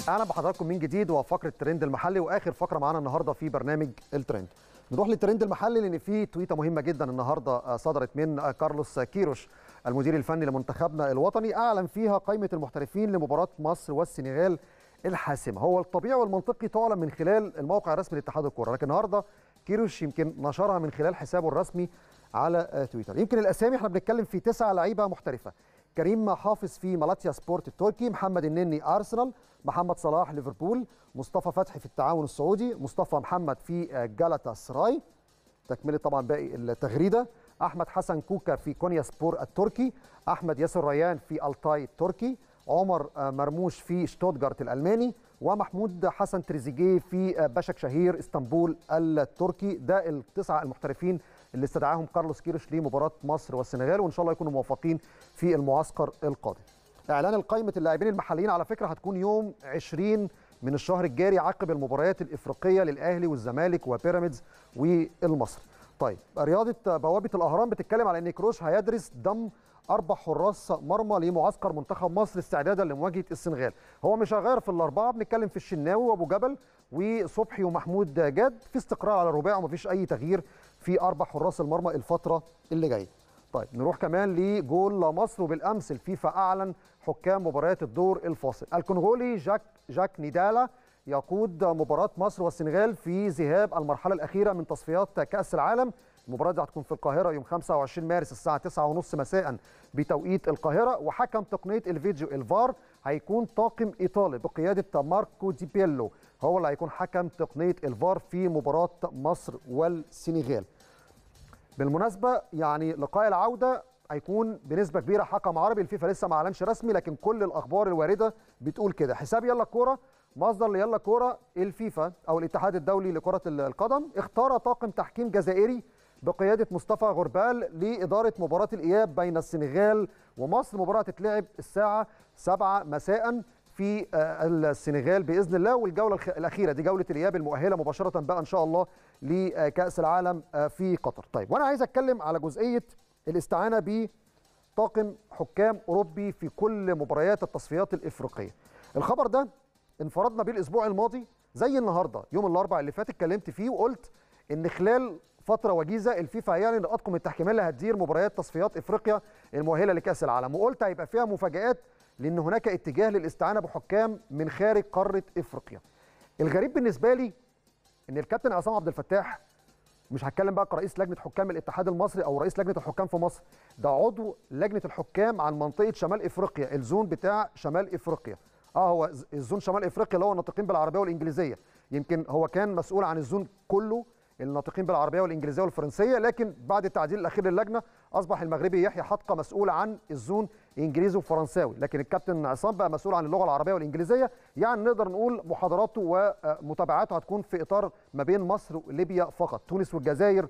اهلا بحضراتكم من جديد وفقره الترند المحلي واخر فقره معانا النهارده في برنامج الترند نروح للترند المحلي لان في تويته مهمه جدا النهارده صدرت من كارلوس كيروش المدير الفني لمنتخبنا الوطني اعلن فيها قائمه المحترفين لمباراه مصر والسنغال الحاسمه هو الطبيعي والمنطقي تعلن من خلال الموقع الرسمي لاتحاد الكره لكن النهارده كيروش يمكن نشرها من خلال حسابه الرسمي على تويتر يمكن الاسامي احنا بنتكلم في تسعه لعيبه محترفه كريم حافظ في مالاتيا سبورت التركي محمد النني ارسنال محمد صلاح ليفربول مصطفى فتحي في التعاون السعودي مصطفى محمد في جالاتا سراي تكمله طبعا باقي التغريده احمد حسن كوكا في كونيا سبور التركي احمد ياسر ريان في التاي التركي عمر مرموش في شتوتغارت الالماني ومحمود حسن تريزيجيه في بشك شهير اسطنبول التركي ده التسعه المحترفين اللي استدعاهم كارلوس كيروش لمباراه مصر والسنغال وان شاء الله يكونوا موفقين في المعسكر القادم. اعلان قائمه اللاعبين المحليين على فكره هتكون يوم 20 من الشهر الجاري عقب المباريات الافريقيه للاهلي والزمالك وبيراميدز والمصري. طيب رياضه بوابه الاهرام بتتكلم على ان كروش هيدرس ضم اربع حراس مرمى لمعسكر منتخب مصر استعدادا لمواجهه السنغال هو مش هيغير في الاربعه بنتكلم في الشناوي وابو جبل وصبحي ومحمود جاد في استقرار على الرباع ومفيش اي تغيير في اربع حراس المرمى الفتره اللي جايه طيب نروح كمان لجول مصر وبالامس الفيفا اعلن حكام مباريات الدور الفاصل الكونغولي جاك جاك نيدالا يقود مباراه مصر والسنغال في ذهاب المرحله الاخيره من تصفيات كاس العالم المباراه دي هتكون في القاهره يوم 25 مارس الساعه 9:30 مساء بتوقيت القاهره وحكم تقنيه الفيديو الفار هيكون طاقم ايطالي بقياده ماركو دي بيلو هو اللي هيكون حكم تقنيه الفار في مباراه مصر والسنغال بالمناسبه يعني لقاء العوده هيكون بنسبه كبيره حكم عربي الفيفا لسه ما اعلنش رسمي لكن كل الاخبار الوارده بتقول كده حساب يلا كوره مصدر ليلا كوره الفيفا او الاتحاد الدولي لكره القدم اختار طاقم تحكيم جزائري بقياده مصطفى غربال لاداره مباراه الاياب بين السنغال ومصر مباراه تتلعب الساعه 7 مساء في السنغال باذن الله والجوله الاخيره دي جوله الاياب المؤهله مباشره بقى ان شاء الله لكاس العالم في قطر طيب وانا عايز اتكلم على جزئيه الاستعانه بطاقم حكام اوروبي في كل مباريات التصفيات الافريقيه الخبر ده انفردنا بيه الاسبوع الماضي زي النهارده يوم الاربعاء اللي فات اتكلمت فيه وقلت ان خلال فتره وجيزه الفيفا هيعلن اطقم التحكيميه اللي هتدير مباريات تصفيات افريقيا المؤهله لكاس العالم وقلت هيبقى فيها مفاجات لان هناك اتجاه للاستعانه بحكام من خارج قاره افريقيا. الغريب بالنسبه لي ان الكابتن عصام عبد الفتاح مش هتكلم بقى كرئيس لجنه حكام الاتحاد المصري او رئيس لجنه الحكام في مصر ده عضو لجنه الحكام عن منطقه شمال افريقيا الزون بتاع شمال افريقيا اه هو الزون شمال افريقيا اللي هو الناطقين بالعربيه والانجليزيه يمكن هو كان مسؤول عن الزون كله الناطقين بالعربيه والانجليزيه والفرنسيه لكن بعد التعديل الاخير للجنه اصبح المغربي يحيى حطقه مسؤول عن الزون انجليزي وفرنساوي لكن الكابتن عصام بقى مسؤول عن اللغه العربيه والانجليزيه يعني نقدر نقول محاضراته ومتابعاته هتكون في اطار ما بين مصر وليبيا فقط تونس والجزائر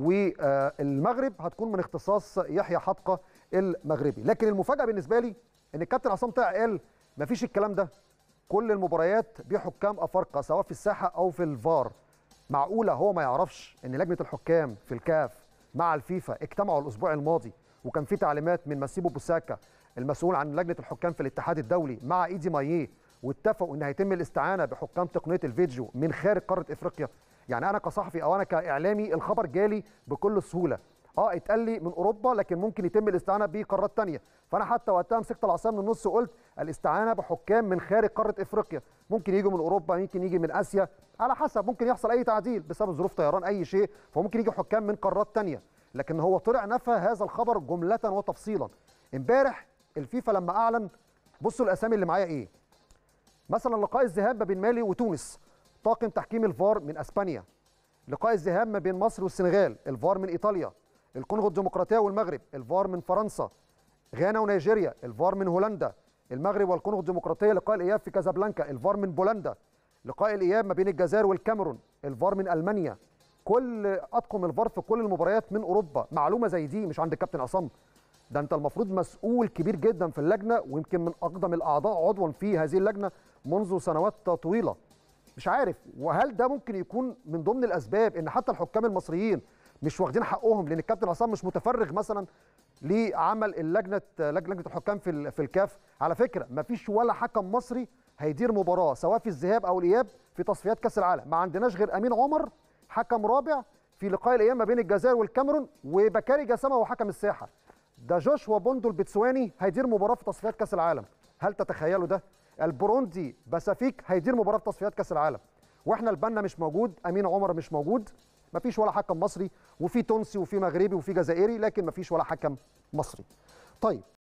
والمغرب هتكون من اختصاص يحيى حطقه المغربي لكن المفاجاه بالنسبه لي ان الكابتن عصام طلع قال مفيش الكلام ده كل المباريات بحكام افارقه سواء في الساحه او في الفار معقوله هو ما يعرفش ان لجنه الحكام في الكاف مع الفيفا اجتمعوا الاسبوع الماضي وكان في تعليمات من ماسيبو بوساكا المسؤول عن لجنه الحكام في الاتحاد الدولي مع ايدي ماييه واتفقوا ان هيتم الاستعانه بحكام تقنيه الفيديو من خارج قاره افريقيا يعني انا كصحفي او انا كاعلامي الخبر جالي بكل سهوله اه اتقال لي من اوروبا لكن ممكن يتم الاستعانه بقارات ثانيه فانا حتى وقتها مسكت العصا من النص وقلت الاستعانه بحكام من خارج قاره افريقيا ممكن يجوا من اوروبا ممكن يجي من اسيا على حسب ممكن يحصل اي تعديل بسبب ظروف طيران اي شيء فممكن يجي حكام من قارات ثانيه لكن هو طلع نفى هذا الخبر جمله وتفصيلا امبارح الفيفا لما اعلن بصوا الاسامي اللي معايا ايه مثلا لقاء الذهاب ما بين مالي وتونس طاقم تحكيم الفار من اسبانيا لقاء الذهاب ما بين مصر والسنغال الفار من ايطاليا الكونغو الديمقراطيه والمغرب الفار من فرنسا غانا ونيجيريا الفار من هولندا المغرب والكونغو الديمقراطيه لقاء الاياب في كازابلانكا الفار من بولندا لقاء الاياب ما بين الجزائر والكاميرون الفار من المانيا كل اطقم الفار في كل المباريات من اوروبا معلومه زي دي مش عند الكابتن عصام ده انت المفروض مسؤول كبير جدا في اللجنه ويمكن من اقدم الاعضاء عضوا في هذه اللجنه منذ سنوات طويله مش عارف وهل ده ممكن يكون من ضمن الاسباب ان حتى الحكام المصريين مش واخدين حقهم لان الكابتن عصام مش متفرغ مثلا لعمل اللجنه لجنه الحكام في في الكاف على فكره ما فيش ولا حكم مصري هيدير مباراه سواء في الذهاب او الاياب في تصفيات كاس العالم ما عندناش غير امين عمر حكم رابع في لقاء الايام ما بين الجزائر والكاميرون وبكاري جسامه هو حكم الساحه ده جوشوا بوندو البتسواني هيدير مباراه في تصفيات كاس العالم هل تتخيلوا ده البروندي باسافيك هيدير مباراه في تصفيات كاس العالم واحنا البنا مش موجود امين عمر مش موجود مفيش ولا حكم مصري وفي تونسي وفي مغربي وفي جزائري لكن مفيش ولا حكم مصري طيب